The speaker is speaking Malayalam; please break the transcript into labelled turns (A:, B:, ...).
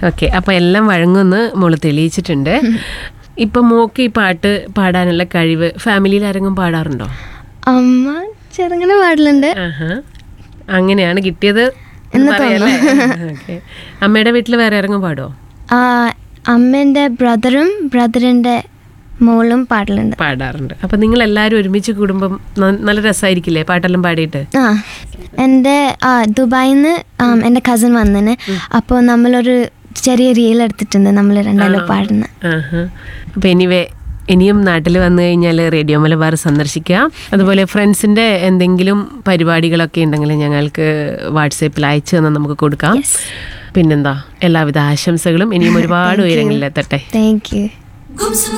A: ഓക്കെ അപ്പൊ എല്ലാം വഴങ്ങുമെന്ന് മോള് തെളിയിച്ചിട്ടുണ്ട് ഇപ്പൊ മോക്ക് ഈ പാട്ട് പാടാനുള്ള കഴിവ് ഫാമിലിയിൽ ആരെങ്കിലും പാടാറുണ്ടോ
B: അമ്മ ചെറുങ്ങനെ പാടലുണ്ട്
A: ആഹാ. അങ്ങനെയാണ് കിട്ടിയത് എന്ന് പറയാല്ലേ? ഓക്കേ. അമ്മയുടെ വീട്ടിൽ വേറെ ആരെങ്കിലും പാടോ
B: ആ, അമ്മേൻ്റെ ബ്രദറും ബ്രദറിൻ്റെ മോളും പാടലുണ്ട്
A: പാടാറുണ്ട് അപ്പൊ നിങ്ങൾ എല്ലാവരും ഒരുമിച്ച് കൂടുമ്പം ന- നല്ല രസമായിരിക്കില്ലേ പാട്ടെല്ലാം പാടിയിട്ട്
B: ആ എൻ്റെ ആ ദുബായിൽ നിന്ന് എൻ്റെ കസിൻ വന്നിന് അപ്പോൾ നമ്മളൊരു ചെറിയ റീൽ എടുത്തിട്ടുണ്ട് നമ്മൾ രണ്ടാളും പാടുന്ന
A: ആഹാ. അപ്പൊ എനിവേ ഇനിയും നാട്ടിൽ വന്നു കഴിഞ്ഞാൽ റേഡിയോ മലബാർ സന്ദർശിക്കുക അതുപോലെ ഫ്രണ്ട്സിന്റെ എന്തെങ്കിലും പരിപാടികളൊക്കെ ഉണ്ടെങ്കിൽ ഞങ്ങൾക്ക് വാട്സപ്പിൽ അയച്ചു തന്നാൽ നമുക്ക് കൊടുക്കാം പിന്നെന്താ എല്ലാവിധ ആശംസകളും ഇനിയും ഒരുപാട് ഉയരങ്ങളിലെത്തട്ടെ
B: താങ്ക് യു